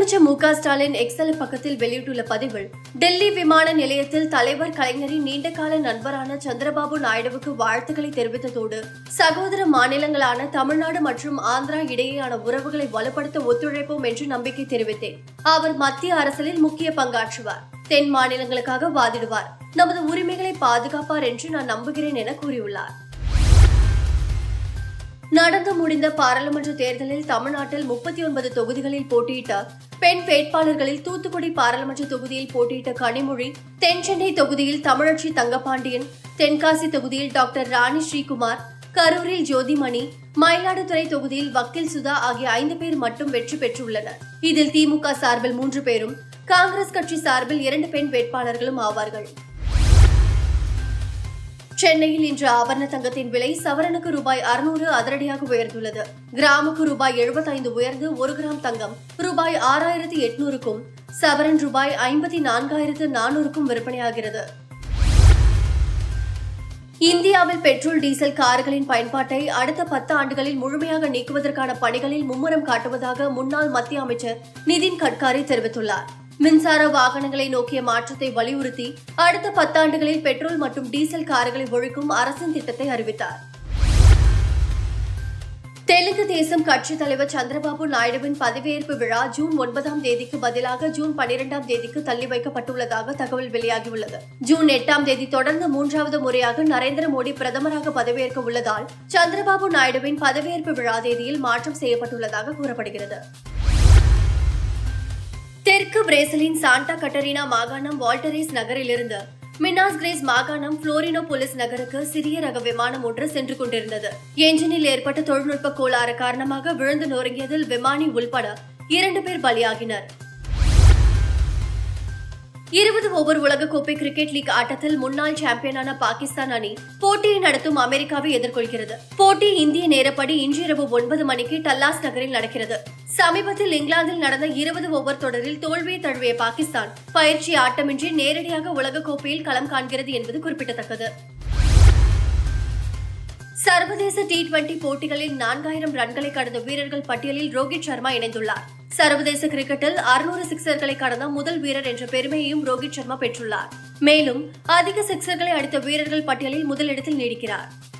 முதலமைச்சர் மு க ஸ்டாலின் எக்ஸல் பக்கத்தில் வெளியிட்டுள்ள பதிவில் டெல்லி விமான நிலையத்தில் தலைவர் கலைஞரின் நீண்டகால நண்பரான சந்திரபாபு நாயுடுவுக்கு வாழ்த்துக்களை தெரிவித்ததோடு சகோதர மாநிலங்களான தமிழ்நாடு மற்றும் ஆந்திரா இடையேயான உறவுகளை வலுப்படுத்த ஒத்துழைப்போம் என்று நம்பிக்கை தெரிவித்தேன் அவர் மத்திய அரசியலில் முக்கிய பங்காற்றுவார் தென் மாநிலங்களுக்காக வாதிடுவார் நமது உரிமைகளை பாதுகாப்பார் என்று நான் நம்புகிறேன் என கூறியுள்ளார் நடந்து முடிந்த பாராளுமன்ற தேர்தலில் தமிழ்நாட்டில் முப்பத்தி ஒன்பது தொகுதிகளில் போட்டியிட்ட பெண் வேட்பாளர்களில் தூத்துக்குடி பாராளுமன்ற தொகுதியில் போட்டியிட்ட கனிமொழி தென் சென்னை தொகுதியில் தமிழச்சி தங்கபாண்டியன் தென்காசி தொகுதியில் டாக்டர் ராணி ஸ்ரீகுமார் கரூரில் ஜோதிமணி மயிலாடுதுறை தொகுதியில் வக்கீல் சுதா ஆகிய ஐந்து பேர் மட்டும் வெற்றி பெற்றுள்ளனர் இதில் திமுக சார்பில் மூன்று பேரும் காங்கிரஸ் கட்சி சார்பில் இரண்டு பெண் வேட்பாளர்களும் ஆவார்கள் சென்னையில் இன்று ஆபரண தங்கத்தின் விலை சவரனுக்கு ரூபாய் அறுநூறு அதிரடியாக உயர்ந்துள்ளது கிராமுக்கு ரூபாய் எழுபத்தைந்து உயர்ந்து ஒரு கிராம் தங்கம் ரூபாய் ஆறாயிரத்தி எட்நூறுக்கும் சவரன் ரூபாய் ஐம்பத்தி நான்காயிரத்து நானூறுக்கும் விற்பனையாகிறது இந்தியாவில் பெட்ரோல் டீசல் கார்களின் பயன்பாட்டை அடுத்த பத்து ஆண்டுகளில் முழுமையாக நீக்குவதற்கான பணிகளில் மும்முரம் காட்டுவதாக முன்னாள் மத்திய அமைச்சர் நிதின் கட்காரி தெரிவித்துள்ளார் மின்சார வாகனங்களை நோக்கிய மாற்றத்தை வலியுறுத்தி அடுத்த பத்தாண்டுகளில் பெட்ரோல் மற்றும் டீசல் கார்களை ஒழிக்கும் அரசின் திட்டத்தை அறிவித்தார் தெலுங்கு தேசம் கட்சித் தலைவர் சந்திரபாபு நாயுடுவின் பதவியேற்பு விழா ஜூன் ஒன்பதாம் தேதிக்கு பதிலாக ஜூன் பனிரெண்டாம் தேதிக்கு தள்ளி வைக்கப்பட்டுள்ளதாக தகவல் வெளியாகியுள்ளது ஜூன் எட்டாம் தேதி தொடர்ந்து மூன்றாவது முறையாக நரேந்திர மோடி பிரதமராக பதவியேற்க உள்ளதால் சந்திரபாபு நாயுடுவின் பதவியேற்பு விழா தேதியில் மாற்றம் செய்யப்பட்டுள்ளதாக கூறப்படுகிறது தெற்கு பிரேசிலின் சாண்டா கட்டரினா மாகாணம் வால்டரேஸ் நகரிலிருந்து மினாஸ் கிரேஸ் மாகாணம் புளோரினோபோலிஸ் நகருக்கு சிறிய ரக விமானம் ஒன்று சென்று கொண்டிருந்தது என்ஜினில் ஏற்பட்ட தொழில்நுட்ப கோளாறு காரணமாக விழுந்து நொறுங்கியதில் விமானி உள்பட இரண்டு பேர் பலியாகினர் இருபது ஓவர் உலகக்கோப்பை கிரிக்கெட் லீக் ஆட்டத்தில் முன்னாள் சாம்பியனான பாகிஸ்தான் அணி போட்டியை நடத்தும் அமெரிக்காவை எதிர்கொள்கிறது போட்டி இந்திய நேரப்படி இன்று இரவு ஒன்பது மணிக்கு டல்லாஸ் நகரில் நடக்கிறது சமீபத்தில் இங்கிலாந்தில் நடந்த இருபது ஓவர் தொடரில் தோல்வியை தழுவிய பாகிஸ்தான் பயிற்சி ஆட்டமின்றி நேரடியாக உலகக்கோப்பையில் களம் காண்கிறது என்பது குறிப்பிடத்தக்கது சர்வதேச டி டுவெண்டி போட்டிகளில் நான்காயிரம் ரன்களை கடந்த வீரர்கள் பட்டியலில் ரோஹித் சர்மா இணைந்துள்ளார் சர்வதேச கிரிக்கெட்டில் அறுநூறு சிக்சர்களை கடந்த முதல் வீரர் என்ற பெருமையையும் ரோஹித் சர்மா பெற்றுள்ளார் மேலும் அதிக சிக்சர்களை அடித்த வீரர்கள் பட்டியலில் முதலிடத்தில் நீடிக்கிறார்